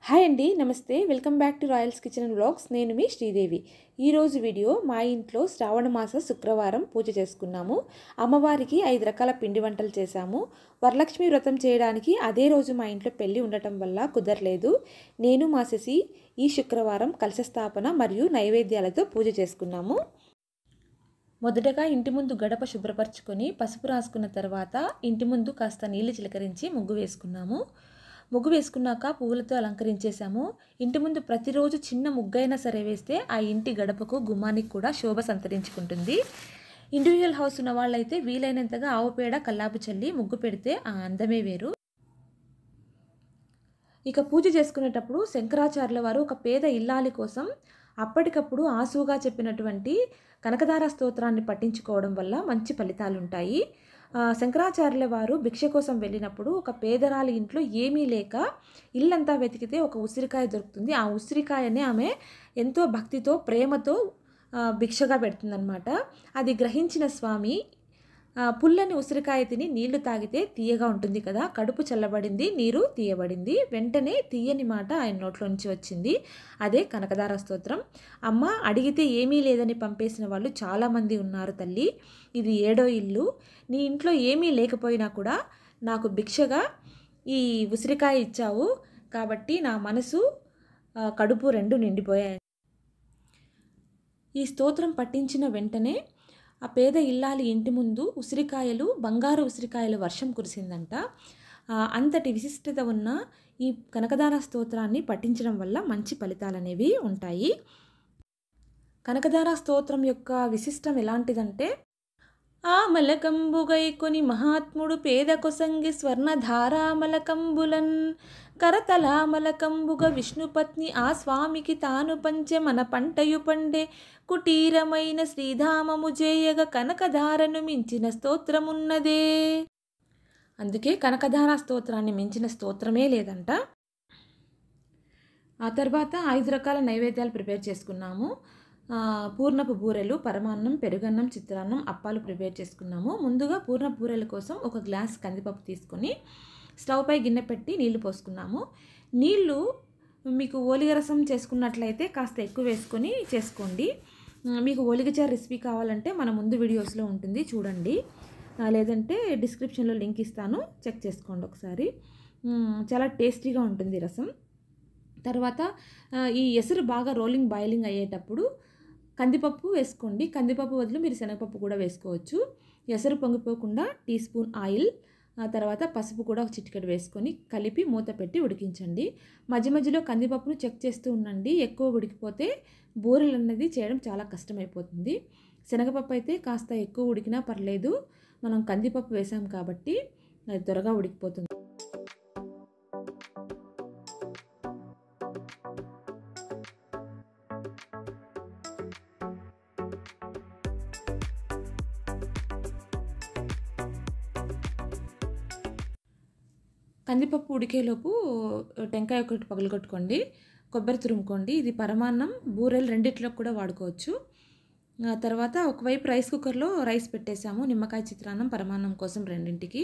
hi అండి నమస్తే welcome back to royals kitchen and vlogs నేను మీ శ్రీదేవి ఈరోజు వీడియో మా ఇంట్లో శ్రావణ మాస శుక్రవారం పూజ చేసుకున్నాము అమ్మవారికి ఐదు రకాల పిండి వంటలు చేశాము వరలక్ష్మి వ్రతం చేయడానికి అదే రోజు మా ఇంట్లో పెళ్ళి ఉండటం వల్ల కుదరలేదు నేను మా శశి ఈ శుక్రవారం కలశ స్థాపన మరియు నైవేద్యాలతో పూజ చేసుకున్నాము మొదటగా ఇంటి ముందు గడప శుభ్రపరచుకొని పసుపు రాసుకున్న తర్వాత ఇంటి ముందు కాస్త నీళ్లు చిలకరించి ముగ్గు వేసుకున్నాము ముగ్గు వేసుకున్నాక పువ్వులతో అలంకరించేశాము ఇంటి ముందు ప్రతిరోజు చిన్న ముగ్గైనా సరే వేస్తే ఆ ఇంటి గడపకు గుమ్మానికి కూడా శోభ సంతరించుకుంటుంది ఇండివిజువల్ హౌస్ ఉన్న వాళ్ళైతే వీలైనంతగా ఆవు పేడ కల్లాపు చల్లి ముగ్గు పెడితే ఆ అందమే వేరు ఇక పూజ చేసుకునేటప్పుడు శంకరాచార్యుల వారు ఒక పేద ఇల్లాలి కోసం అప్పటికప్పుడు ఆసువుగా చెప్పినటువంటి కనకదార స్తోత్రాన్ని పట్టించుకోవడం వల్ల మంచి ఫలితాలు ఉంటాయి శంకరాచార్యుల వారు భిక్ష కోసం వెళ్ళినప్పుడు ఒక పేదరాలి ఇంట్లో ఏమీ లేక ఇల్లంతా వెతికితే ఒక ఉసిరికాయ దొరుకుతుంది ఆ ఉసిరికాయని ఆమె ఎంతో భక్తితో ప్రేమతో భిక్షగా పెడుతుందన్నమాట అది గ్రహించిన స్వామి పుల్లని ఉసిరికాయ తిని నీళ్లు తాగితే తీయగా ఉంటుంది కదా కడుపు చల్లబడింది నీరు తీయబడింది వెంటనే తీయని మాట ఆయన నోట్లో నుంచి వచ్చింది అదే కనకదార స్తోత్రం అమ్మ అడిగితే ఏమీ లేదని పంపేసిన వాళ్ళు చాలామంది ఉన్నారు తల్లి ఇది ఏడో ఇల్లు నీ ఇంట్లో ఏమీ లేకపోయినా కూడా నాకు భిక్షగా ఈ ఉసిరికాయ ఇచ్చావు కాబట్టి నా మనసు కడుపు రెండు నిండిపోయాయి ఈ స్తోత్రం పట్టించిన వెంటనే ఆ పేద ఇల్లాలి ఇంటి ముందు ఉసిరికాయలు బంగారు ఉసిరికాయల వర్షం కురిసిందంట అంతటి విశిష్టత ఉన్న ఈ కనకదార స్తోత్రాన్ని పఠించడం వల్ల మంచి ఫలితాలు అనేవి ఉంటాయి కనకదార స్తోత్రం యొక్క విశిష్టం ఎలాంటిదంటే ఆ మలకంబుగై కొని మహాత్ముడు పేద కొసంగి స్వర్ణధారామలకంబులన్ కరతలామలకంబుగ విష్ణుపత్ని ఆ స్వామికి తాను పంచె మన పంటయు పండే కుటీరమైన శ్రీధామము జేయగ కనకధారను మించిన స్తోత్రమున్నదే అందుకే కనకధార స్తోత్రాన్ని మించిన స్తోత్రమే లేదంట ఆ తర్వాత ఐదు రకాల నైవేద్యాలు ప్రిపేర్ చేసుకున్నాము పూర్ణపు బూరెలు పరమాన్నం పెరుగన్నం చిత్రాన్నం అప్పాలు ప్రిపేర్ చేసుకున్నాము ముందుగా పూర్ణ బూరెల కోసం ఒక గ్లాస్ కందిపప్పు తీసుకొని స్టవ్ పై గిన్నె పెట్టి నీళ్లు పోసుకున్నాము నీళ్లు మీకు ఓలిగ రసం చేసుకున్నట్లయితే కాస్త ఎక్కువ వేసుకొని చేసుకోండి మీకు ఓలిగచారు రెసిపీ కావాలంటే మన ముందు వీడియోస్లో ఉంటుంది చూడండి లేదంటే డిస్క్రిప్షన్లో లింక్ ఇస్తాను చెక్ చేసుకోండి ఒకసారి చాలా టేస్టీగా ఉంటుంది రసం తర్వాత ఈ ఎసురు బాగా రోలింగ్ బాయిలింగ్ అయ్యేటప్పుడు కందిపప్పు వేసుకోండి కందిపప్పు బదులు మీరు శనగపప్పు కూడా వేసుకోవచ్చు ఎసరు పొంగిపోకుండా టీ స్పూన్ ఆయిల్ ఆ తర్వాత పసుపు కూడా ఒక చిటికెడు వేసుకొని కలిపి మూత పెట్టి ఉడికించండి మధ్య మధ్యలో కందిపప్పును చెక్ చేస్తూ ఉండండి ఎక్కువ ఉడికిపోతే బూరెలు అన్నది చేయడం చాలా కష్టమైపోతుంది శనగపప్పు అయితే కాస్త ఎక్కువ ఉడికినా పర్లేదు మనం కందిపప్పు వేసాం కాబట్టి అది త్వరగా ఉడికిపోతుంది కందిపప్పు ఉడికేలోపు టెంకాయ ఒకటి పగలగొట్టుకోండి కొబ్బరి తురుముకోండి ఇది పరమాన్నం బూరెలు రెండిట్లో కూడా వాడుకోవచ్చు తర్వాత ఒకవైపు రైస్ కుక్కర్లో రైస్ పెట్టేశాము నిమ్మకాయ చిత్రాన్నం పరమాన్నం కోసం రెండింటికి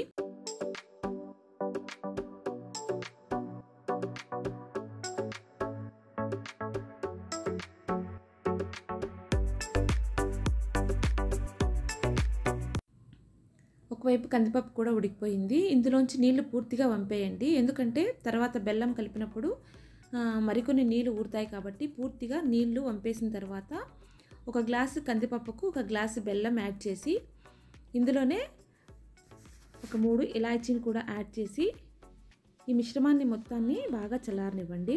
ఒకవైపు కందిపప్పు కూడా ఉడికిపోయింది ఇందులోంచి నీళ్లు పూర్తిగా వంపేయండి ఎందుకంటే తర్వాత బెల్లం కలిపినప్పుడు మరికొన్ని నీళ్లు ఊరుతాయి కాబట్టి పూర్తిగా నీళ్లు వంపేసిన తర్వాత ఒక గ్లాసు కందిపప్పుకు ఒక గ్లాసు బెల్లం యాడ్ చేసి ఇందులోనే ఒక మూడు ఇలాచీని కూడా యాడ్ చేసి ఈ మిశ్రమాన్ని మొత్తాన్ని బాగా చల్లారనివ్వండి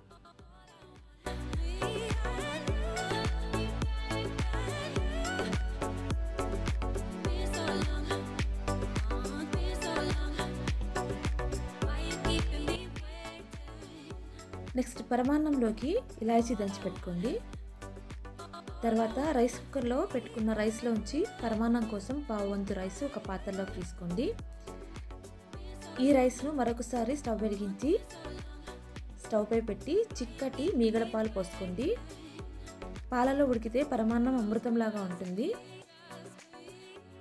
నెక్స్ట్ పరమాన్నంలోకి ఇలాచీ దంచి పెట్టుకోండి తర్వాత రైస్ కుక్కర్లో పెట్టుకున్న రైస్లోంచి పరమాన్నం కోసం పావు వంతు రైస్ ఒక పాత్రలోకి తీసుకోండి ఈ రైస్ను మరొకసారి స్టవ్ వెలిగించి స్టవ్ పై పెట్టి చిక్కటి మీగడ పాలు పోసుకోండి పాలలో ఉడికితే పరమాన్నం అమృతంలాగా ఉంటుంది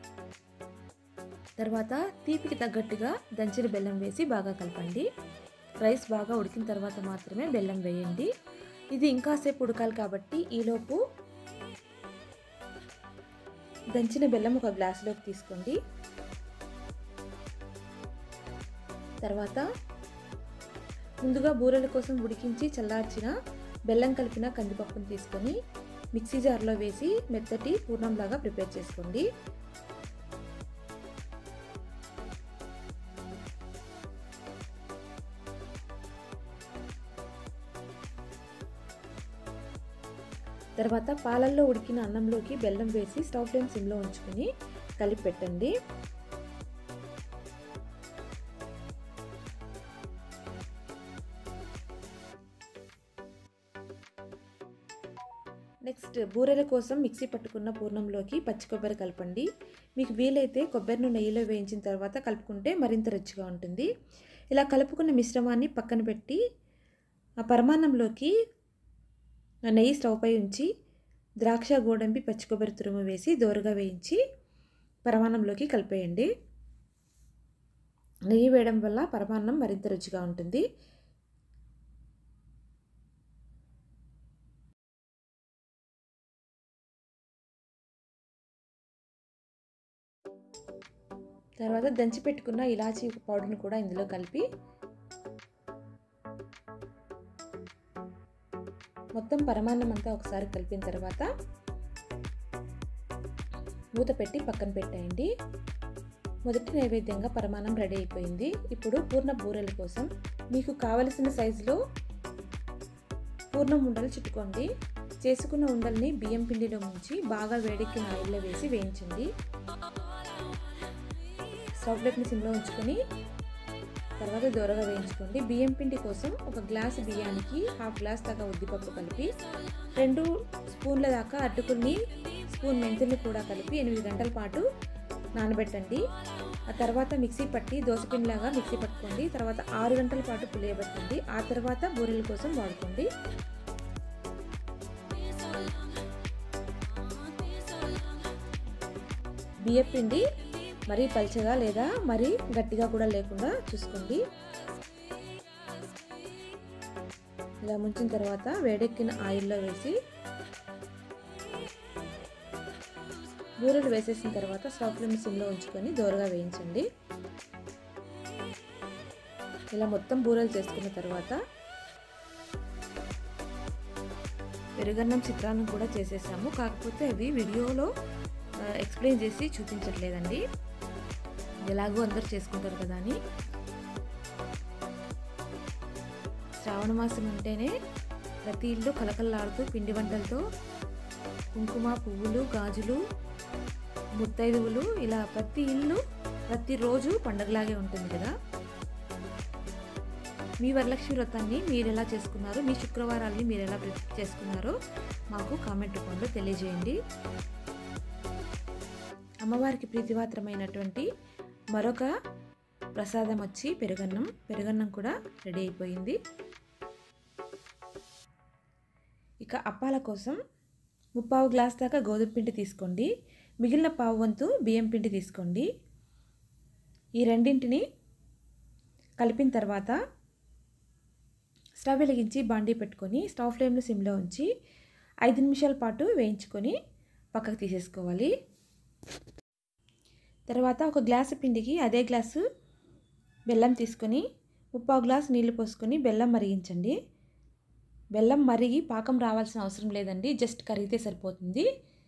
తర్వాత తీపికి తగ్గట్టుగా దంచిన బెల్లం వేసి బాగా కలపండి రైస్ బాగా ఉడికిన తర్వాత మాత్రమే బెల్లం వేయండి ఇది ఇంకాసేపు ఉడకాలి కాబట్టి ఈలోపు దంచిన బెల్లం ఒక గ్లాసులోకి తీసుకోండి తర్వాత ముందుగా బూరెల కోసం ఉడికించి చల్లార్చిన బెల్లం కలిపిన కందిపప్పును తీసుకొని మిక్సీ జార్లో వేసి మెత్తటి పూర్ణంలాగా ప్రిపేర్ చేసుకోండి తర్వాత పాలల్లో ఉడికిన అన్నంలోకి బెల్లం వేసి స్టవ్ ఫ్లేమ్ సిమ్లో ఉంచుకొని కలిపి పెట్టండి నెక్స్ట్ బూరెల కోసం మిక్సీ పట్టుకున్న పూర్ణంలోకి పచ్చి కొబ్బరి కలపండి మీకు వీలైతే కొబ్బరిని నెయ్యిలో వేయించిన తర్వాత కలుపుకుంటే మరింత రుచిగా ఉంటుంది ఇలా కలుపుకున్న మిశ్రమాన్ని పక్కన పెట్టి ఆ పరమాన్నంలోకి నెయ్యి స్టవ్ పై ఉంచి ద్రాక్ష గోడంబి పచ్చి కొబ్బరి తురుము వేసి దోరగా వేయించి పరమాన్నంలోకి కలిపేయండి నెయ్యి వేయడం వల్ల పరమాన్నం మరింత రుచిగా ఉంటుంది తర్వాత దంచి పెట్టుకున్న ఇలాచీ పౌడర్ని కూడా ఇందులో కలిపి మొత్తం పరమాన్నం అంతా ఒకసారి కలిపిన తర్వాత మూత పెట్టి పక్కన పెట్టేయండి మొదటి నైవేద్యంగా పరమాన్నం రెడీ అయిపోయింది ఇప్పుడు పూర్ణ బూరెల కోసం మీకు కావలసిన సైజులో పూర్ణం ఉండలు చుట్టుకోండి చేసుకున్న ఉండల్ని బియ్యం పిండిలో ముంచి బాగా వేడెక్కిన ఆయిల్లో వేసి వేయించండి స్టవ్ ప్లేట్ని సిమ్లో ఉంచుకొని తర్వాత దూరగా వేయించుకోండి బియ్యం పిండి కోసం ఒక గ్లాసు బియ్యానికి హాఫ్ గ్లాస్ దాకా ఉద్దిపప్పు కలిపి రెండు స్పూన్ల దాకా అటుకుల్ని స్పూన్ మెంతుల్ని కూడా కలిపి ఎనిమిది గంటల పాటు నానబెట్టండి ఆ తర్వాత మిక్సీ పట్టి దోసపిండిలాగా మిక్సీ పట్టుకోండి తర్వాత ఆరు గంటల పాటు పులియబెట్టండి ఆ తర్వాత బూరెల కోసం వాడుకోండి బియ్యం పిండి మరీ పల్చగా లేదా మరీ గట్టిగా కూడా లేకుండా చూసుకోండి ఇలా ముంచిన తర్వాత వేడెక్కిన ఆయిల్లో వేసి బూరెలు వేసేసిన తర్వాత స్టవ్ ఫ్లేమ్ సిమ్లో ఉంచుకొని దోరగా వేయించండి ఇలా మొత్తం బూరెలు చేసుకున్న తర్వాత పెరుగన్నం చిత్రాన్నం కూడా చేసేసాము కాకపోతే అవి వీడియోలో ఎక్స్ప్లెయిన్ చేసి చూపించట్లేదండి ఎలాగో అందరు చేసుకుంటారు కదా అని శ్రావణ మాసం అంటేనే ప్రతి ఇల్లు కలకల్లాడుతూ పిండి వంటలతో కుంకుమ పువ్వులు గాజులు ముత్తైదువులు ఇలా ప్రతి ఇల్లు ప్రతిరోజు పండగలాగే ఉంటుంది కదా మీ వరలక్ష్మి వ్రతాన్ని మీరు ఎలా చేసుకున్నారో మీ శుక్రవారాల్ని మీరు ఎలా చేసుకున్నారో మాకు కామెంట్ రూపంలో తెలియజేయండి అమ్మవారికి ప్రీతిపాత్రమైనటువంటి మరొక ప్రసాదం వచ్చి పెరుగన్నం పెరుగన్నం కూడా రెడీ అయిపోయింది ఇక అప్పాల కోసం ముప్పావు గ్లాస్ దాకా గోధుమ పిండి తీసుకోండి మిగిలిన పావు వంతు బియ్యం పిండి తీసుకోండి ఈ రెండింటిని కలిపిన తర్వాత స్టవ్ వెలిగించి బాండీ పెట్టుకొని స్టవ్ ఫ్లేమ్లో సిమ్లో ఉంచి ఐదు నిమిషాల పాటు వేయించుకొని పక్కకు తీసేసుకోవాలి తర్వాత ఒక గ్లాసు పిండికి అదే గ్లాసు బెల్లం తీసుకొని ముప్పావు గ్లాసు నీళ్లు పోసుకొని బెల్లం మరిగించండి బెల్లం మరిగి పాకం రావాల్సిన అవసరం లేదండి జస్ట్ కరిగితే సరిపోతుంది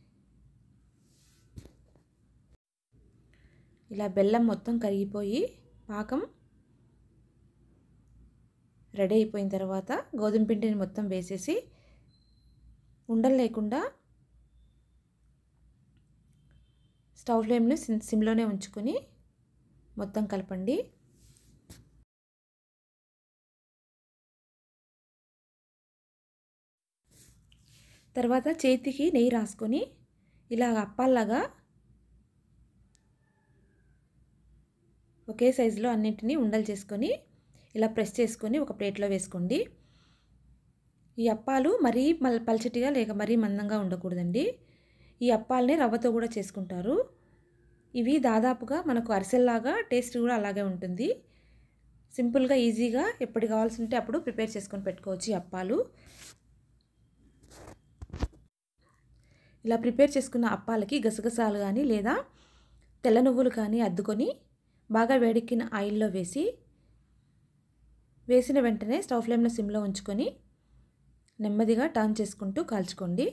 ఇలా బెల్లం మొత్తం కరిగిపోయి పాకం రెడీ అయిపోయిన తర్వాత గోధుమ పిండిని మొత్తం వేసేసి ఉండలు లేకుండా స్టవ్ ఫ్లేమ్ని సిమ్ సిమ్లోనే ఉంచుకొని మొత్తం కలపండి తర్వాత చేతికి నెయ్యి రాసుకొని ఇలా అప్పాల్లాగా ఒకే సైజులో అన్నింటినీ ఉండలు చేసుకొని ఇలా ప్రెస్ చేసుకొని ఒక ప్లేట్లో వేసుకోండి ఈ అప్పాలు మరీ మల్ పల్చటిగా లేక మరీ మందంగా ఉండకూడదండి ఈ అప్పాలని రవ్వతో కూడా చేసుకుంటారు ఇవి దాదాపుగా మనకు అరిసెల్లాగా టేస్ట్ కూడా అలాగే ఉంటుంది సింపుల్గా ఈజీగా ఎప్పుడు కావాల్సి ఉంటే అప్పుడు ప్రిపేర్ చేసుకొని పెట్టుకోవచ్చు ఈ అప్పాలు ఇలా ప్రిపేర్ చేసుకున్న అప్పాలకి గసగసాలు కానీ లేదా తెల్ల నువ్వులు కానీ అద్దుకొని బాగా వేడెక్కిన ఆయిల్లో వేసి వేసిన వెంటనే స్టవ్ ఫ్లేమ్లో సిమ్లో ఉంచుకొని నెమ్మదిగా టర్న్ చేసుకుంటూ కాల్చుకోండి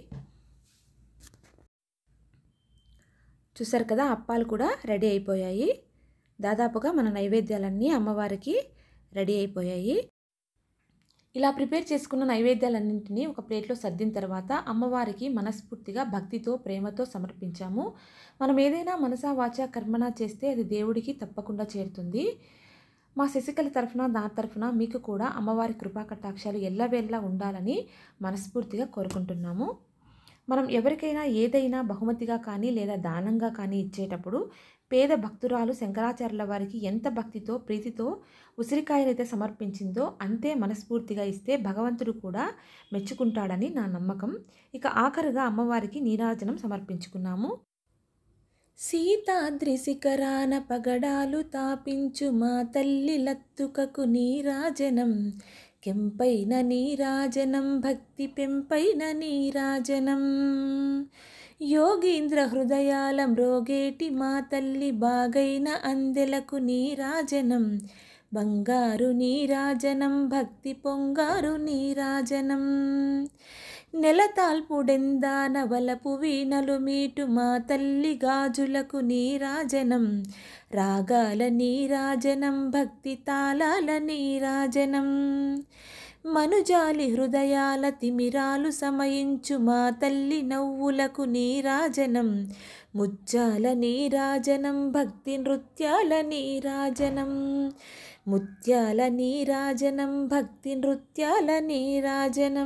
చూసారు కదా అప్పాలు కూడా రెడీ అయిపోయాయి దాదాపుగా మన నైవేద్యాలన్నీ అమ్మవారికి రెడీ అయిపోయాయి ఇలా ప్రిపేర్ చేసుకున్న నైవేద్యాలన్నింటినీ ఒక ప్లేట్లో సర్దిన తర్వాత అమ్మవారికి మనస్ఫూర్తిగా భక్తితో ప్రేమతో సమర్పించాము మనం ఏదైనా మనసా వాచా కర్మణ చేస్తే అది దేవుడికి తప్పకుండా చేరుతుంది మా శశికళ తరఫున నా తరఫున మీకు కూడా అమ్మవారి కృపా కటాక్షాలు ఎల్లవేళ్ళ ఉండాలని మనస్ఫూర్తిగా కోరుకుంటున్నాము మనం ఎవరికైనా ఏదైనా బహుమతిగా కానీ లేదా దానంగా కానీ ఇచ్చేటప్పుడు పేద భక్తురాలు శంకరాచార్యుల వారికి ఎంత భక్తితో ప్రీతితో ఉసిరికాయలైతే సమర్పించిందో అంతే మనస్ఫూర్తిగా ఇస్తే భగవంతుడు కూడా మెచ్చుకుంటాడని నా నమ్మకం ఇక ఆఖరుగా అమ్మవారికి నీరాజనం సమర్పించుకున్నాము సీతాద్రి శిఖరాన పగడాలు తాపించు మా తల్లి లత్తుకకు నీరాజనం కెంపైన నీరాజనం భక్తి పెంపైన నీరాజనం యోగీంద్ర హృదయాల మ్రోగేటి మా తల్లి బాగైన అందెలకు నీరాజనం బంగారు నీరాజనం భక్తి పొంగారు నీరాజనం నెలతాల్పుడెందాన వలపు వీణలు మీటు మా తల్లి గాజులకు నీరాజనం రాగాల నీరాజనం భక్తి తాళాల నీరాజనం మనుజాలి హృదయాల తిమిరాలు సమయించు మా తల్లి నవ్వులకు నీరాజనం ముత్యాల నీరాజనం భక్తి నృత్యాల నీరాజనం ముత్యాల నీరాజనం భక్తి నృత్యాల నీరాజనం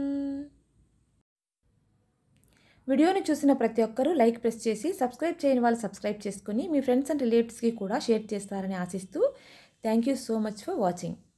వీడియోని చూసిన ప్రతి ఒక్కరూ లైక్ ప్రెస్ చేసి సబ్స్క్రైబ్ చేయని వాళ్ళు సబ్స్క్రైబ్ చేసుకుని మీ ఫ్రెండ్స్ అండ్ రిలేటివ్స్కి కూడా షేర్ చేస్తారని ఆశిస్తూ thank you so much for watching